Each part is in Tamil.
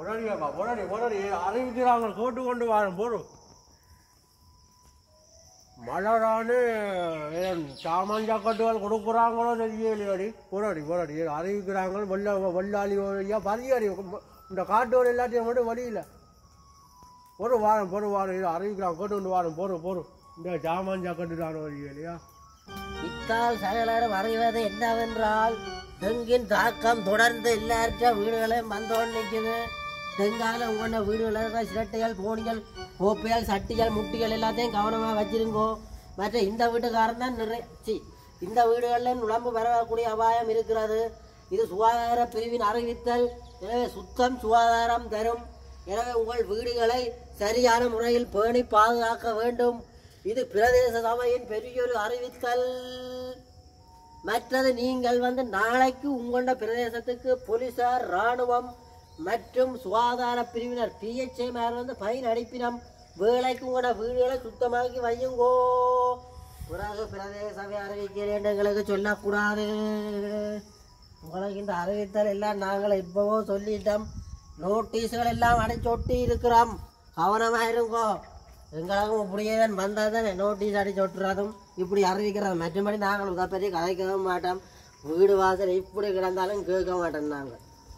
உடனடியாக்கா உடனடி உடனடி அறிவிக்கிறாங்க கேட்டு கொண்டு வரேன் போடும் மலரானு ஏன் சாமான் ஜாக்கட்டுகள் கொடுக்குறாங்களோ தெரியலையாடி போராடி போராடி அறிவிக்கிறாங்க வெள்ள வெள்ளாளி வழியா பரியாடி இந்த காட்டோர் எல்லாத்தையும் மட்டும் வழியில் ஒரு வாரம் ஒரு வாரம் இது அறிவிக்கிறாங்க கேட்டு கொண்டு வாரம் போறோம் போறோம் இந்த சாமான் ஜாக்கட்டுதான வழி இல்லையா இத்தால் சகலரும் அறிவது என்னவென்றால் டெங்கின் தாக்கம் தொடர்ந்து எல்லார்ட்ட வீடுகளையும் வந்தோன்னு நிற்குது டெங்கால உங்களோட வீடுகளில் இருக்கிற சிரட்டைகள் போனிகள் கோப்பைகள் சட்டிகள் முட்டிகள் எல்லாத்தையும் கவனமாக வச்சிருங்கோ மற்ற இந்த வீட்டுக்காரன் தான் நிறைய சி இந்த வீடுகளில் நுழம்பு வரக்கூடிய அபாயம் இருக்கிறது இது சுகாதார பிரிவின் அறிவித்தல் எனவே சுத்தம் சுகாதாரம் தரும் எனவே உங்கள் வீடுகளை சரியான முறையில் பேணி பாதுகாக்க வேண்டும் இது பிரதேச சபையின் பெரியொரு அறிவித்தல் மற்றது நீங்கள் வந்து நாளைக்கு உங்களோட பிரதேசத்துக்கு போலீசார் ராணுவம் மற்றும் சுகாதார பிரிவினர் பிஹெச்ஐ மேல் வந்து ஃபைன் அடிப்பினம் வேலைக்கு உங்களோட வீடுகளை சுத்தமாக்கி வையுங்கோ பிறகு பிரதேச சபை அறிவிக்கிறேன் எங்களுக்கு சொல்லக்கூடாது உங்களுக்கு இந்த அறிவித்தல் எல்லாம் நாங்கள் இப்போவோ சொல்லிட்டோம் நோட்டீஸ்கள் எல்லாம் அடிச்சொட்டி இருக்கிறோம் கவனமாக இருங்கோ எங்களுக்கும் இப்படியே தான் வந்தால் தான் நோட்டீஸ் அடிச்சு ஒட்டுறதும் இப்படி அறிவிக்கிறோம் மற்றபடி நாங்கள் இதை பற்றி கதைக்கவே மாட்டோம் வீடு வாசல் இப்படி கிடந்தாலும் கேட்க மாட்டோம் நாங்கள்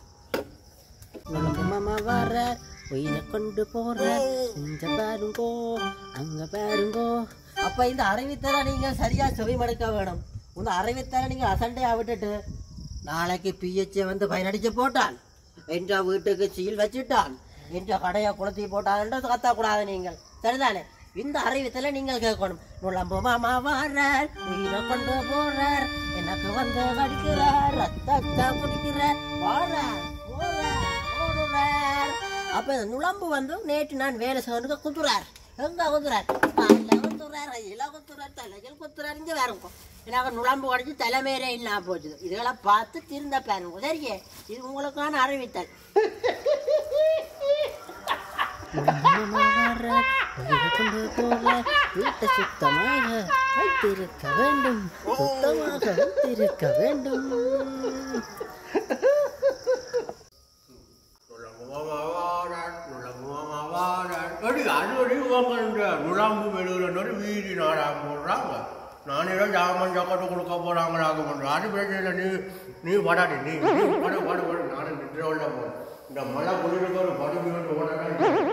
மாமா வர உயிரை கொண்டு போற இங்க பாருங்கோ அங்க பாருங்கோ அப்ப இந்த அறிவித்தலை நீங்க சரியா செவிமடுக்க வேணும் இந்த அறிவித்தலை நீங்க அசண்டையா விட்டுட்டு நாளைக்கு பிஹெச்ஏ வந்து பயனடிச்சு போட்டான் என்ற வீட்டுக்கு சீல் வச்சுட்டான் என்ற கடையை குளத்தி போட்டான் கத்தக்கூடாது நீங்கள் சரிதானே இந்த அறிவித்தலை நீங்கள் கேட்கணும் நுழம்பு மாமா வாரார் உயிரை கொண்டு போறார் எனக்கு வந்து கடிக்கிறார் ரத்தத்தை குடிக்கிறார் வாரார் போறார் ஓடுறார் அப்ப இந்த நுழம்பு வந்து நேற்று நான் வேலை செய்வனுக்கு குத்துறார் எங்க குத்துறார் காலில் குத்துறார் கையில குத்துறார் தலைகள் குத்துறார் இங்க வேறுங்க எனக்கு நுழம்பு உடஞ்சி தலைமையிலே இல்லாம போச்சு இதுகளை பார்த்து திருந்த பாருங்க சரியே இது உங்களுக்கான அறிவித்தல் வீட்டை சுத்தமாக வைத்திருக்க வேண்டும் சுத்தமாக வைத்திருக்க வேண்டும் நுழம்பு வெளியூர் வீதி நாடா போடுறாங்க நானே தான் ஜாமான் ஜாக்கெட்டு கொடுக்க போறாங்களாக பண்றேன் அது பிரச்சனை இல்லை நீ நீ வடாடி நீ நீ வட வட வட நானும் நின்று உள்ள போறேன் இந்த மழை குளிருக்கு ஒரு படுமை வந்து ஓடலாம்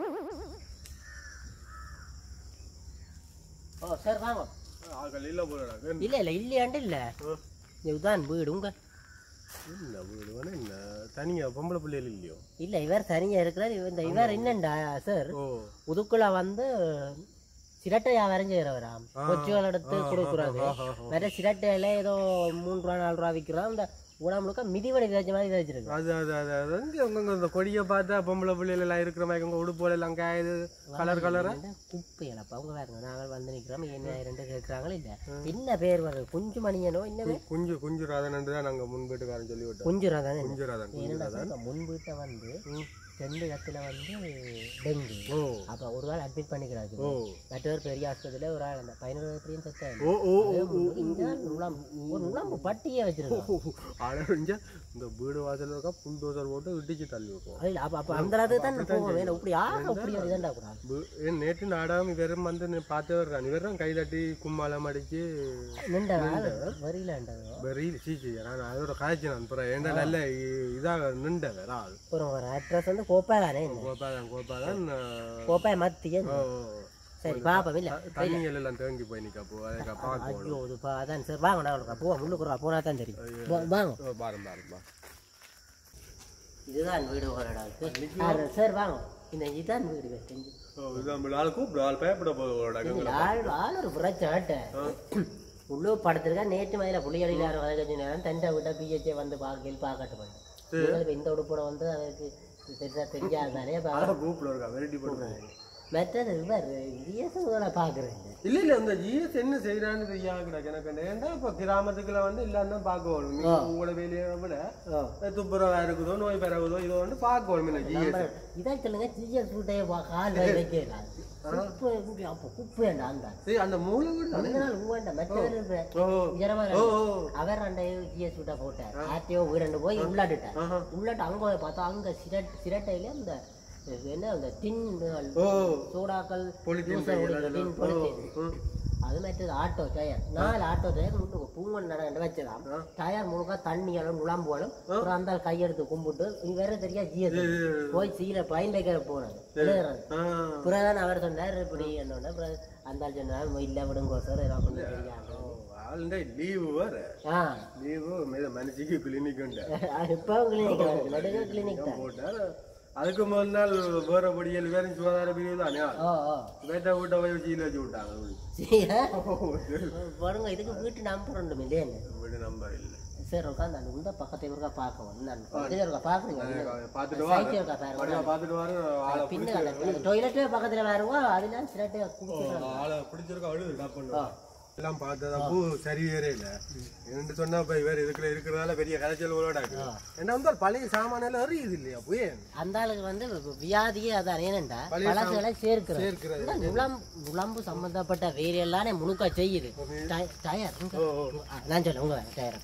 ஓ சார் வாங்க ஆகல இல்ல போறாங்க இல்ல இல்ல இல்லையாண்டு இல்ல இதுதான் வீடு உங்க இல்ல வீடு வேணா என்ன தனியா பொம்பளை பிள்ளைகள் இல்லையோ இல்ல இவர் தனியா இருக்கிறார் இவர் இந்த இவர் என்னண்டா சார் ஓ உதுக்குள்ள வந்து சிரட்டையா வரைஞ்சுகிறவராம் கொச்சிகள் எடுத்து கொடுக்குறாரு வேற சிரட்டையில ஏதோ மூணு ரூபா நாலு ரூபா விற்கிறோம் இந்த உடம்புழுக்க மிதிவடி விதைச்ச மாதிரி விதைச்சிருக்கு அது அது அது அது அங்கே உங்க இந்த கொடியை பார்த்தா பொம்பளை பிள்ளைகள் எல்லாம் இருக்கிற மாதிரி உங்க உடுப்பு எல்லாம் காயுது கலர் கலரா குப்பையிலப்பா அவங்க பாருங்க நாங்கள் வந்து நிற்கிறோம் என்ன ரெண்டு கேட்குறாங்களோ இல்ல என்ன பேர் வருது குஞ்சு மணியனோ என்ன பேர் குஞ்சு குஞ்சு ராதன் தான் நாங்க முன் வீட்டுக்காரன் சொல்லி விட்டோம் குஞ்சு தானே குஞ்சு ராதன் குஞ்சு என்னடா ராதன் சார் முன் வீட்டை வந்து ரெண்டு இடத்துல வந்து டெங்கு ஓ அப்ப ஒரு ஆள் அட்மிட் பண்ணிக்கிறாரு ஓ மற்றவர் பெரிய ஆஸ்பத்திரியில ஒரு ஆள் அந்த பதினோரு எப்படியும் செத்தாரு ஓ ஓ ஓ இந்த நுழம்பு ஒரு நுழம்பு பட்டியே வச்சிருக்கோம் அழகிஞ்ச இந்த வீடு வாசல் இருக்கா புல்டோசர் போட்டு இடிச்சு தள்ளி விட்டுருவோம் அதில் அப்ப அப்ப அந்த அளவுக்கு தான் போவோம் வேணும் இப்படி ஆக அப்படி இதாண்டா கூடாது வு- ஏன் நேற்று நாடகம் இவரும் வந்து நீ பார்த்து வர்றான் இவரும் கை தட்டி கும்மாளம் அடிச்சு நின்ற ஆள் வரியிலாண்டதோ வெறியில் சீச்சி நான் அதோட காய்ச்சி நான் அப்புறம் ஏன்டா நல்ல இ- இதாக நின்றவர் ஆள் அப்புறம் ஒரு அட்ரஸ் வந்து கோப்பா தானே கோபாதான் கோபாதான் கோப்பாய் மத்திய ஓ சரி பாப்போம் இல்ல தண்ணிகள் எல்லாம் தேங்கி போய் நிற்க போ அதை பார்க்கணும் ஐயோ இதுப்பா அதான் சார் வாங்க நான் போவோம் முன்னுக்குறா போனா தான் தெரியும் வா- வாங்க ஓ, பாருங்க பாருங்க பாருங்க. இதுதான் வீடு ஒரு இடம் சார் வாங்க இந்த இதுதான் வீடு தெரிஞ்சு ஓ, இதான் இப்படி ஆள் கூப்பிடு ஆள் பயப்பட போகுது ஆள் ஆள் ஒரு பிரச்சனை உள்ளு படத்திருக்கா நேற்று மதியில புள்ளியடியில் யாரும் வதக்கஞ்சு நேரம் தண்டை விட்ட பிஹெச்ஏ வந்து பார்க்கல் பார்க்கட்டும் உங்களுக்கு இந்த உடுப்போட வந்து அதுக்கு பெருசா தெரியாது தானே கூப்பிட இருக்கா வெரைட்டி போட்டு மற்றது இவர் இயேசுகளை பார்க்குறேன் இல்ல இல்ல இந்த ஜிஎஸ் என்ன செய்யறான்னு தெரியாம கிடக்கு எனக்கு ஏன்டா இப்ப கிராமத்துக்குள்ள வந்து எல்லாம் தான் பார்க்கணும் நீங்க உங்களோட வேலையை விட துப்புரவா இருக்குதோ நோய் பரவுதோ இதோ வந்து பார்க்கணும் இந்த ஜிஎஸ் இதை சொல்லுங்க ஜிஎஸ் வீட்டையே கால் வை வைக்கலாம் குப்பை இங்க அப்போ குப்பைண்டா அந்த சரி அந்த மூளை வீடு தானே? கொஞ்ச நாள் உங்கள்கிட்ட மற்றவர் ஓ உயரமா ஓ இருந்தாரு. ஓ அவர் அந்த ஜிஎஸ் விட்ட போட்டார் ஆர்டிஓ வீரண்டு போய் உள்ளாட்டுட்டார் ஆஹா. உள்ளாட்டு அங்க போய் பார்த்தா அங்க சிரட் சிரட்டையில அந்த என்ன அந்த டின் ஓ சோடாக்கள் பொலித்தீன் ஜூஸை குடிக்கிற டின் பொலித்தீன் ம். அது மற்றது ஆட்டோ டயர் நாலு ஆட்டோ டயர் முட்டு பூங்கல் நடந்து வச்சதாம் டயர் முழுக்க தண்ணியாலும் நுழம்புகளும் அப்புறம் அந்த ஆள் கையெடுத்து கும்பிட்டு இது வேற தெரியா ஜிஎஸ் போய் சீல பயன் வைக்கிற போனது எழுதுறது ஆ. பிறகுதான் அவர் சொன்னார் இப்படி என்னோட பிறகு அந்த ஆள் சொன்னார் இல்லை விடுங்கோ சார் ஏதாவது கொஞ்சம் தெரியாது ஆளுண்டே லீவு வேற ஆ லீவு மேல மனுஷிக்கு கிளினிக் உண்டு இப்போ கிளினிக் நடுக கிளினிக் தான் போட்டார் அதுக்கு முதல் நாள் வேற படியல் வேற சுகாதார பிரிவு தானே ஓ ஓ வேட்டை வீட்டை போய் சீல வச்சு விட்டாங்க சரி பாருங்க இதுக்கு வீட்டு நம்பர் ஒன்றும் இல்லையே வீடு நம்பர் இல்லை சரி உட்காந்து அந்த உந்த பக்கத்தை இருக்கா பார்க்கவும் நான் பக்கத்துல இருக்கா பார்க்குறீங்க பார்த்துட்டு சைக்கிள் இருக்கா பாருங்க வா பார்த்துட்டு வாரு ஆளை பின்ன டொய்லெட்டே பக்கத்துல வருவா அதுல சிரட்டை குடிச்சிடுறாங்க ஆளை பிடிச்சிருக்கா அழுது என்ன பண்ணுவோம் எல்லாம் பார்த்ததா பூ சரி வேறே இல்லை ரெண்டு சொன்னா போய் வேற இருக்கிற இருக்கிறதால பெரிய கரைச்சல் உங்களோட என்ன வந்து பழைய சாமானெல்லாம் எறியுது இல்லையா போய் அந்த ஆளுக்கு வந்து வியாதியே அதான் ஏனென்றா பழசுகளை சேர்க்கிறது சேர்க்கிறது இந்த நுளம் நுளம்பு சம்பந்தப்பட்ட வேறு எல்லாமே முழுக்கா செய்யுது டய- டயர் இங்க- ஆ, நான் சொல்ல உங்க டயர்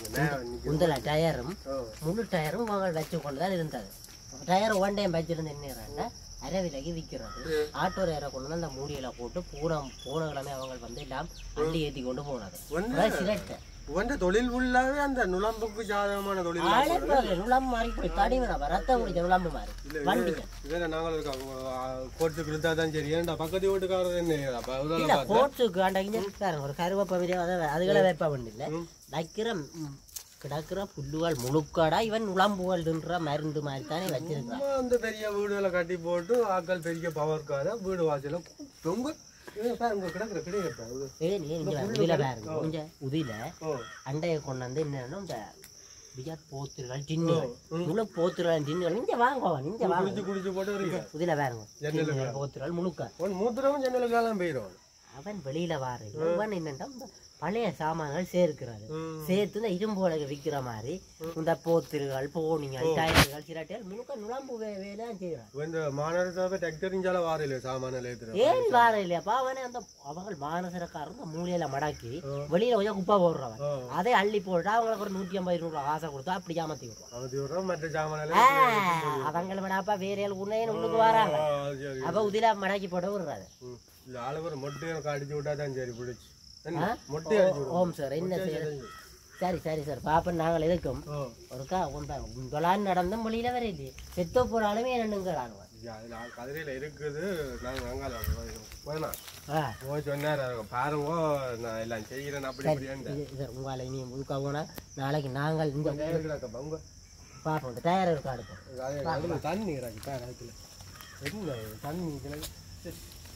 உந்தல டயரும் முழு டயரும் அவங்க வச்சு கொண்டு தான் இருந்தது டயர் ஒன் டைம் வச்சிருந்து என்ன அரை விலைக்கு விற்கிறது ஆட்டோ டயரை கொண்டு வந்து அந்த மூடியில போட்டு பூரா போன கிழமை அவங்க வந்து எல்லாம் அள்ளி ஏத்தி கொண்டு போனது ஒண்ணு- அதான் சிரட்டை உண்ட தொழில் ஃபுல்லாவே அந்த நுழம்புக்கு சாதகமான தொழில் தான். ஆளே பாரு, நுளம்பு மாறி போய் தடி வேணாம் ரத்தம் குடிச்ச நுளம்பு மாறி வண்டிக்கு வேற நாங்களும் இருக்கோம் கோர்ட்டுக்கு இருந்தா தான் சரி ஏன்டா பக்கத்து வீட்டுக்காரர் என்ன அப்ப இல்ல அதனால கோட்ஸுக்கு ஆண்டாங்க பாருங்க ஒரு கருவேப்ப விதை அதை அதுகளை வைப்ப வேண்டிய வைக்கிற ம், கிடக்கிற புல்லுகள் முழுக்காடா இவன் நுளம்புகள்ன்ற மருந்து மாதிரி தானே வச்சிருக்கான் சும்மா அந்த பெரிய வீடுகளை கட்டி போட்டு ஆட்கள் பெரிய பவர்க்காக வீடு வாசல ரொம்ப இவன் பாருங்க கிடக்குற கிடையாது ஏய் நீ இங்க வா, உதில பாருங்க கொஞ்சம் உதில ஓ அண்டையை கொண்டு வந்து என்னன்னா இந்த பிஜாத் போத்துகள் டின்னுகள் முழு போத்துகள் டின்னுகள் இங்க வாங்க இங்க வாங்க குடிச்சு குடிச்சு போட்டு வரீங்க உதில பாருங்க டின்னுகள், போத்துகள் முழுக்க உன் மூத்திரமும் ஜன்னலுக்கெல்லாம் போயிடும் அவன் வெளியில வாரு இவன் என்னன்னா இந்த பழைய சாமான்கள் சேர்க்கிறாரு சேர்த்து இந்த இரும்பு உலக விற்கிற மாதிரி இந்த போத்திருகள் போனிகள் டயர்கள் சிரட்டைகள் முழுக்க நுழம்பு வே வேலையும் செய்கிறான் இந்த மாநகர சபை டிராக்டரிஞ்சால வாரில்லை சாமான ஏத்துற ஏன் வார இல்லையாப்பா அவனே அந்த அவங்க மானசரக்காரன் இந்த மூலையில மடக்கி வெளியில கொஞ்சம் குப்பை போடுறவன் அதை அள்ளி போட்டு அவங்களுக்கு ஒரு நூற்றி ஐம்பது ரூபா காசை கொடுத்தா அப்படி ஏமாத்தி விடுவான் அவதி விடுறோம் மற்ற சாமான அவங்கள விடாப்பா வேற ஏழு உன்னையே உள்ளுக்கு வராங்க அப்ப உதில மடக்கி போட்டு விடுறாரு இல்ல ஆளுவர் மொட்டை எனக்கு அடிச்சு விட்டா தான் சரி பிடிச்சி ஆ? மொட்டை அடிச்சு விடும் ஓம் சார் என்ன செய்யறது சரி சரி சார் பாப்பன் நாங்கள் எதுக்கும் ஓ ஒருக்கா உங்களால் நடந்தும் வெளியில வர இல்லையே செத்த போறாலுமே என்னங்கிறானுவன் ஐயா, அதுல கதிரையில இருக்குது நாங்க அங்கால வேணாம் ஆ போய் சொன்னார் பாருங்க நான் எல்லாம் செய்கிறேன் அப்படி இப்படின்னு இது சார் உங்களை நீ முழுக்க போனா நாளைக்கு நாங்கள் இந்த இருக்குடாக்கா பங்க பார்ப்போம் டயர் இருக்கா எடுப்போம் அது- அதுல தண்ணி கிடக்கு பேர் அதுல என்ன தண்ணி கிடக்கு சரி.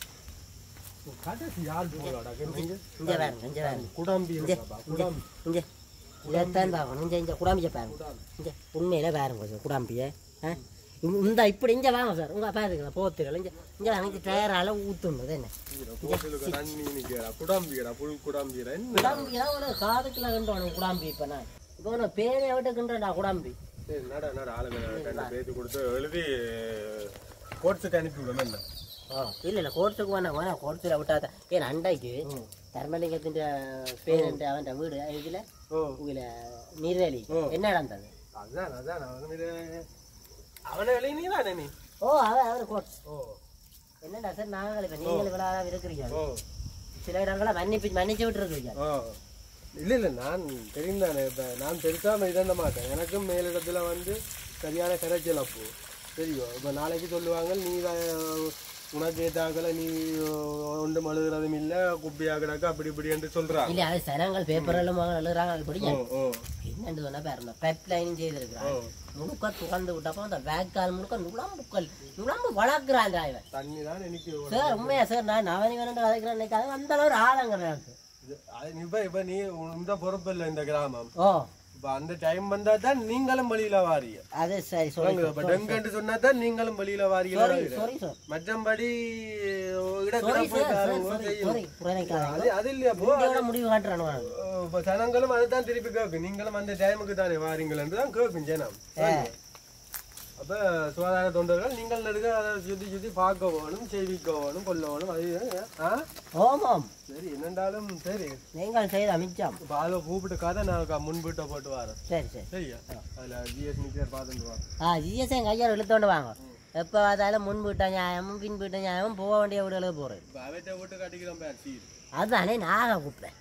உன் கடைசி யார் போகலாடா நீங்க இங்க பாருங்க இங்க பாருங்க குடாம்பி இருக்காப்பா, குடாம்பி இங்க இதைத்தான் பார்க்கணும் இங்க இங்க குடாம்பிய பாருங்க இங்க உண்மையில பாருங்க சார் குடாம்பிய ஆ இந்த- இந்த இப்படி இங்க வாங்க சார் உங்க பாருங்க போத்துகள் இங்க இங்க எனக்கு டயரால ஊத்துனது என்ன போட்டுலுக்கு தண்ணி நிக்கிறா குடாம்பிடா புல் குடாம்பிடா என்ன குடாம்பியா ஒரு காதுக்குள்ள கண்டோம் குடாம்பி இப்ப நான் இப்போ நான் பேரை விட்டுக்கின்றேன்டா குடாம்பி சரி நட நட ஆளுங்க ரெண்டு பேத்து கொடுத்து எழுதி கோர்ட்ஸுக்கு அனுப்பி விடுமே என்ன ஆ இல்ல இல்ல கோர்ட்டுக்கு வேணாம் வேணாம் கோர்ட்டில் விட்டாத ஏன் அண்டைக்கு தர்மலிங்கத்தின் பேருண்ட அவன் வீடு இதுல ஓ இதுல நீர்வேலி என்ன நடந்தது அதான் அதான் அவன் இது அவனை எழுதினீங்களா நீ ஓ அவன் அவர் கோர்ட் ஓ என்னடா சார் நாங்கள் இப்ப நீங்கள் விழாதான் இருக்கிறீங்க ஓ சில இடங்களை மன்னிப்பு மன்னிச்சு விட்டுருக்கீங்க ஓ இல்ல இல்ல நான் தெரிந்தானே இப்ப நான் பெருசாம இதண்ட மாட்டேன் எனக்கும் மேலிடத்துல வந்து சரியான கரைச்சல் அப்போ தெரியும் இப்ப நாளைக்கு சொல்லுவாங்க நீ தான் உனக்கு ஏத்தாக்கல நீ ஒன்றும் அழுகிறதும் இல்ல குப்பியா கிடக்க அப்படி இப்படி என்று சொல்றாங்க இல்ல அது சனங்கள் பேப்பரெல்லாம் எழுதுறாங்க அது ஓ படிக்க ஓ என்னன்னு சொன்னா பாருங்க பைப் லைனும் செய்திருக்கிறான் முழுக்க துறந்து விட்டப்போ அந்த வேக்கால் முழுக்க நுழம்புக்கள் நுழம்பு வளர்க்குறான் டிரைவர் தண்ணி தான் எனக்கு ஒரு- சார் உண்மையா சார் நான் அவனி வேணும் கதைக்கிறேன் நினைக்காத அந்த அளவு ஆழங்க எனக்கு இது- அது இப்ப இப்ப நீ இந்த பொறுப்பு இல்லை இந்த கிராமம் ஓ இப்ப அந்த டைம் வந்தா தான் நீங்களும் வெளியில வாரீங்க அது சரி sorry இப்ப டெங்குன்னு சொன்னா தான் நீங்களும் வெளியில வாரீங்க sorry sorry sorry மற்றபடி sorry இடத்துல sir போய் sorry பாருங்க, sorry செய்யும். sorry புரியக்காதீங்க அது அது இல்லையா போ இந்தியோட முடிவு காட்டுறானு உனக்கு. இப்போ ஜனங்களும் அதுதான் திருப்பி கேட்கும் நீங்களும் அந்த டைமுக்கு தானே வாரீங்களேன்னு தான் கேட்கும் ஜனம் அப்ப சுகாதார தொண்டர்கள் நீங்கள் நெடுக அதை சுத்தி சுத்தி பார்க்க வேணும் செய்விக்க வேணும் கொல்ல வேணும் அது இது. ஆ ஆமாம் சரி என்னண்டாலும் சரி நீங்கள் செய்த மிச்சம் இப்போ அதை கூப்பிட்டு கதை நான் க- முன்பிட்ட போட்டு வரேன் சரி சரி சரியா அதுல ஜிஎஸ் மீட்டர் பார்த்துட்டு வரேன் ஆ ஜிஎஸ் எங்கள் ஐயா இழுத்தோண்டு வாங்க எப்போ பார்த்தாலும் முன் வீட்ட நியாயமும் பின் வீட்ட நியாயமும் போக வேண்டிய வீடுகளுக்கு போகிறேன் இப்போ அவட்ட விட்டு கட்டிக்கிறோம் பேர் சீர் அதுதானே நாக கூப்பிட்டேன்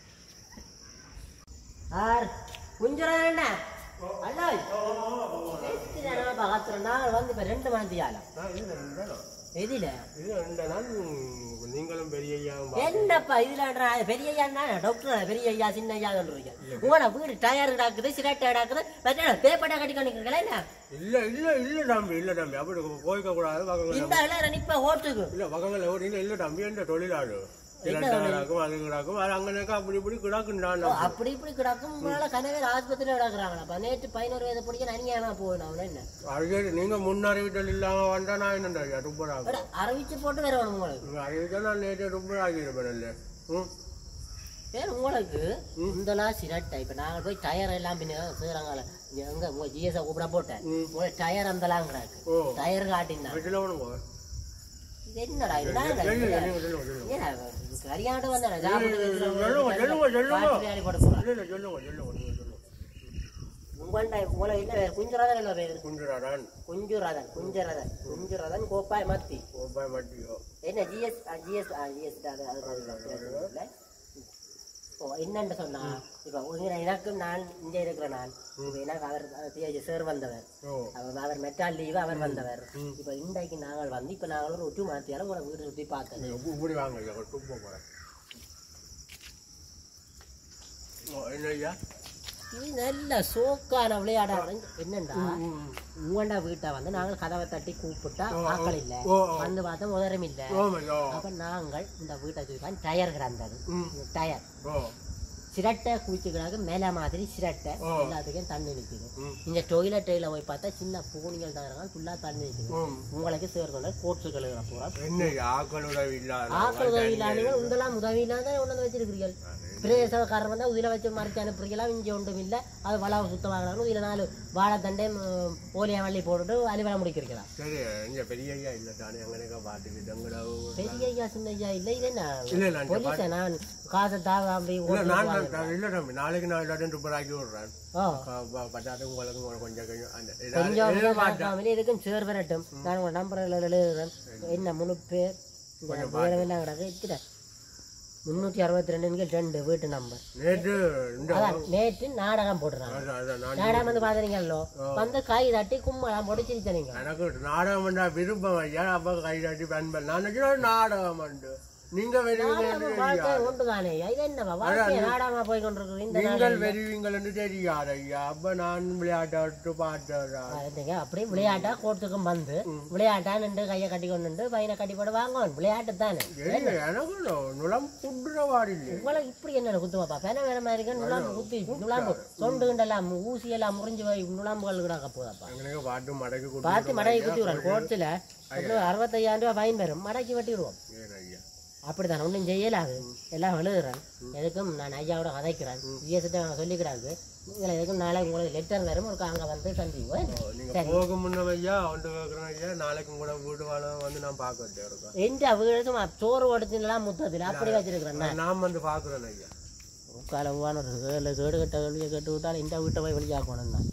ஆர் குஞ்சரம் என்ன அல்லா பக்கத்துல நாங்கள் வந்து இப்போ ரெண்டு மணி ஆகலாம் ஆ இது ரெண்டு நாளா? எதில இது ரெண்டு நாள் நீங்களும் பெரிய ஐயாவும் பா- என்னப்பா இதுல பெரிய ஐயா டாக்டர் பெரிய ஐயா சின்ன ஐயா சொல்றீங்க உங்களோட வீடு டயர் கிடாக்குது சிரட்டை கிடாக்குது மற்ற பேப்பட்டா கட்டி கொண்டிருக்கீங்களா என்ன இல்ல இல்ல இல்ல தம்பி இல்ல தம்பி அப்படி கோய்க்க கூடாது பக்கங்கள் இந்த இடம் நிப்ப ஓட்டுக்கு இல்ல பக்கங்கள் ஒரு இல்ல இல்ல தம்பி என்ற தொழிலாளு கிடாக்கும் அது கிடாக்கும் அது அங்கனக்கா அப்படி இப்படி கிடாக்குண்டான் அப்படி இப்படி கிடக்கும் உங்களால கனவேர் ஆஸ்பத்திரியில கிடக்குறாங்களா நேற்று பதினோரு வயது படிக்க அநியாயமா போயிடும் அவன என்ன அது நீங்க முன்னறிவித்தல் இல்லாம வந்தா நான் என்னண்டா ரொம்ப ஆகும் ஒரு அறிவிச்சு போட்டு வேற வேணும் உங்களுக்கு அறிவித்தா நான் நேற்று ரொம்ப ஆகியிருப்பேன் இல்ல ம் வேற உங்களுக்கு இந்த நாள் சிரட்டை இப்ப நாங்க போய் டயர் எல்லாம் பின்ன செய்யறாங்கள எங்க உங்க ஜிஎஸ் கூப்பிட போட்டேன் உங்க டயர் அந்தலாம் கிடக்கு ஓ டயர் காட்டினா வீட்டில் ஒன்று போ இது என்னடா இது நான் சொல்லுங்க இல்ல. சொல்லுங்க சொல்லுங்க ஏன்னா, கரியாண்டு வந்தேன் சாப்பிட்டு சொல்லுங்க சொல்லுங்க சொல்லுங்க பாட்டு வேலை போட போறேன் இல்ல இல்ல சொல்லுங்க சொல்லுங்க நீங்க சொல்லுங்க உங்கள்ட்ட உங்களை என்ன பேர் குஞ்சுரதன் என்ன பேர் குஞ்சுராடான் குஞ்சுரதன் குஞ்சரதன் குஞ்சுரதன் கோப்பாய் மத்தி கோப்பாய் மட்டியோ என்ன ஜிஎஸ் ஜிஎஸ் ஜிஎஸ் அது அது அது இல்லை ஓ என்னன்னு சொன்னா இப்போ உங்க- எனக்கு நான் இங்கே இருக்கிற நான் இப்போ எனக்கு அவர் பிஹெச் சார் வந்தவர் ஓ அவர் அவர் மெட்டால் லீவு அவர் வந்தவர் இப்போ இன்றைக்கு நாங்கள் வந்து இப்போ நாங்கள் ஒரு ஒட்டு மாத்தியாலும் உங்களை வீடு சுற்றி பார்த்தது நீங்க உப்பு- இப்படி வாங்க ஐயா ஒரு துப்ப போகிறேன் என்ன ஐயா இது நல்ல சோக்கான விளையாடாங்க என்னண்டா உங்கண்டா வீட்டை வந்து நாங்கள் கதவை தட்டி கூப்பிட்டா ஆக்கள் இல்லை ஓ வந்து பார்த்தா முதரம் இல்லை ஓமையோ அப்ப நாங்கள் இந்த வீட்டை தூக்கி டயர் கிடந்தது ம் டயர் ஓ சிரட்டை குளிச்சுக்கிறாங்க மேலே மாதிரி சிரட்டை ஓ. எல்லாத்துக்கும் தண்ணி நிற்குது ம் இந்த டொய்லெட்டில் போய் பார்த்தா சின்ன பூனிகள் தான் இருக்காங்க ஃபுல்லாக தண்ணி நிற்குது ம் உங்களுக்கு சேர்க்கொண்ட கோட்ஸு கழுகுற பூரா என்ன ஆக்கள் உதவி இல்லாத ஆக்கள் உதவி இல்லாதீங்க உங்களாம் உதவி இல்லாத கொண்டு வந்து வச்சிருக்கிறீர்கள் பிரதேசக்காரர் வந்தால் உதில வச்சு மறைச்சு அனுப்புறீங்களா இங்கே ஒன்றும் இல்லை அது வளவு சுத்தமாகறாங்க இதில் நாலு வாழைத்தண்டை ஓலியா வள்ளி போட்டுட்டு அலுவலை முடிக்கிறீங்களா சரி இங்க பெரிய ஐயா இல்ல தானே அங்கனக்கா பார்த்துக்கிட்டு அங்கடா பெரிய ஐயா சின்ன ஐயா இல்லை இது என்ன இல்ல இல்ல இந்த போலீஸை நான் காசை தாவ அப்படி இல்ல நான் நான் இல்ல தம்பி நாளைக்கு நான் இல்லாட்டி சூப்பர் ஆக்கி விடுறேன் ஓ பட்டாட்டு உங்களுக்கு உங்களுக்கு கொஞ்சம் கொஞ்சம் அந்த கொஞ்சம் ஏதாவது பார்க்காமலே இதுக்கும் சேர் வரட்டும் நான் உங்கள் நம்பரில் எழுதுறேன் என்ன முழு பேர் இந்த பேரெல்லாம் கிடக்கு இருக்கிற முந்நூற்றி அறுபத்தி ரெண்டுன்னு ரெண்டு வீட்டு நம்பர் நேற்று இந்த அதான் நேற்று நாடகம் போட்டுறாங்க அதான், அதான் நான் நாடகம் வந்து பார்த்துறீங்களோ வந்து கை தட்டி கும்பலாம் போட்டு சிரிச்சனீங்க எனக்கு நாடகம் பண்ணா விருப்பம் ஐயா அப்ப கை காட்டி பண்பேன் நான் நினைக்கிறேன் நாடகம் உண்டு நீங்க வருவீங்க வாழ்க்கை ஒன்று தானே இது என்னவா வாழ்க்கை நாடகமா போய் கொண்டிருக்கு இந்த நீங்கள் வருவீங்கள் என்று தெரியாது ஐயா அப்ப நான் விளையாட்டு பாட்டுறேன் பாருங்க அப்படியே விளையாட்டா கோர்ட்டுக்கும் வந்து விளையாட்டா நின்று கையை கட்டி கொண்டு நின்று பையனை கட்டி போட்டு வாங்குவோம் விளையாட்டு தானே எனக்கு நுளம் குண்டுறவாடு இல்லை உங்களுக்கு இப்படி என்ன குத்துவாப்பா பென வேற மாதிரி இருக்கு நுழாம்பு குத்தி நுழாம்பு சொண்டுகிண்டெல்லாம் ஊசி எல்லாம் முறிஞ்சு போய் நுழாம்புகள் கிடக்க போதாப்பா எனக்கு பாட்டு மடக்கு கொண்டு பார்த்து மடக்கி குத்தி விடுறோம் கோர்ட்டில் எவ்வளோ அறுபத்தையாயிரம் ரூபாய் ஃபைன் வரும் மடக்கி வெட்டி விடுவோம் ஏன் ஐயா அப்படித்தான் ஒன்றும் செய்யலாது எல்லாம் எழுதுறேன் எதுக்கும் நான் ஐயாவோட கதைக்கிறேன் ஜிஎஸ்கிட்ட அவங்க சொல்லிக்கிறாங்க இதில் எதுக்கும் நாளை உங்களுக்கு லெட்டர் வரும் ஒரு அங்கே வந்து சந்திப்போம் நீங்க போக முன்ன ஐயா ஒன்று கேட்குறேன் ஐயா நாளைக்கு கூட வீட்டு வாழ வந்து நான் பார்க்க இருக்கேன் எந்த வீடு சும்மா சோறு ஓடுச்சுலாம் முத்தத்தில் அப்படி வச்சிருக்கிறேன் நான் நான் வந்து பார்க்குறேன் ஐயா காலவான ஒரு கேளு கேடு கட்ட கேள்வியை கேட்டு விட்டால் இந்த வீட்டை போய் வெளியாக்கணும் தான்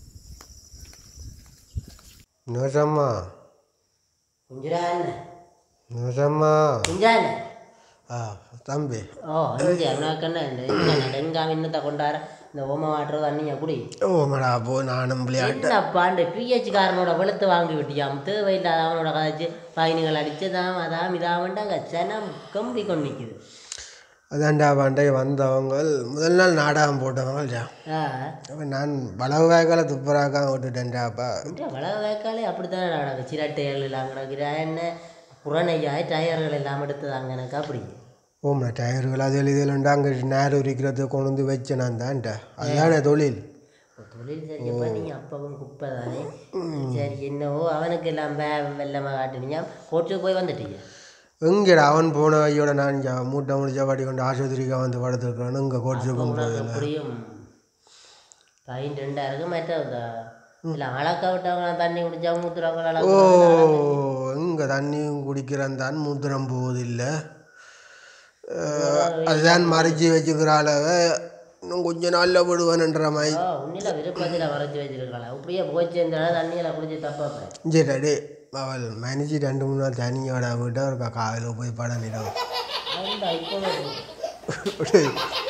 நிஜமா குஞ்சிரான் நிஜமா குஞ்சான் ஆ தம்பி ஓ அஞ்சு உனக்குன்னு இந்த டெங்காம இன்னத்தை கொண்டார இந்த ஓம வாட்டர் தண்ணியை குடி ஓமடா போ நானும் விளையாட்டு என்னப்பா அந்த பிஹெச் காரனோட வெளுத்து வாங்கி விட்டியாம் தேவையில்லாத அவனோட கதைச்சு பயணிகள் அடிச்சதாம் அதாம் இதாமண்டாங்க சனம் கம்பி கொண்டு நிற்குது அதான்டா பண்டை வந்தவங்க முதல் நாள் நாடகம் போட்டவங்க ஆ அப்போ நான் வளவு வேக்கால துப்புராக்கா விட்டுட்டேன்டாப்பா இந்த வளவு வேக்காலே அப்படித்தானே நடக்கு சிரட்டைகள் எல்லாம் கிடக்குறா என்ன புறணையாய் டயர்கள் எல்லாம் எடுத்ததாங்க எனக்கு அப்படி ஓம்டா டயர்கள் அது இதில் அங்கே நேரம் உரிக்கிறது கொண்டு வந்து வச்சேன் நான் தான்டா அதுதானே தொழில் தொழில் செஞ்சப்ப நீ அப்பவும் குப்பை தானே சரி என்னவோ அவனுக்கு எல்லாம் வே வெள்ளமாக காட்டுனீங்க கோச்சுக்கு போய் வந்துட்டீங்க எங்கடா அவன் போன ஐயோட நான் இங்கே மூட்டை முடிச்ச பாடி கொண்டு ஆஸ்பத்திரிக்காக வந்து படுத்துருக்கான் இங்கே கோட்ஸுக்கும் உனக்கு எப்படியும் பதினெண்டு ரெண்டாயிரம் மற்ற இல்லை அளக்க விட்டவங்க தண்ணி குடிச்சா மூத்துறவங்க ஓ அளக்க இங்கே தண்ணியும் குடிக்கிறேன் தான் மூத்திரம் போவதில்லை அஹ், அதுதான் மறைச்சி வச்சுக்கிற அளவை இன்னும் கொஞ்ச நாளில் விடுவேன்ன்ற மாதிரி உன்னில விருப்பத்தில் வரைச்சி வச்சிருக்கலாம் இப்படியே போச்சு இந்த தண்ணியில் குடிச்சு தப்பாப்பேன் சரி டே அவள் மனுச்சு ரெண்டு மூணு நாள் தண்ணியோட விட்டு ஒரு காலையில் போய் படம் நிடம் அந்த இப்போ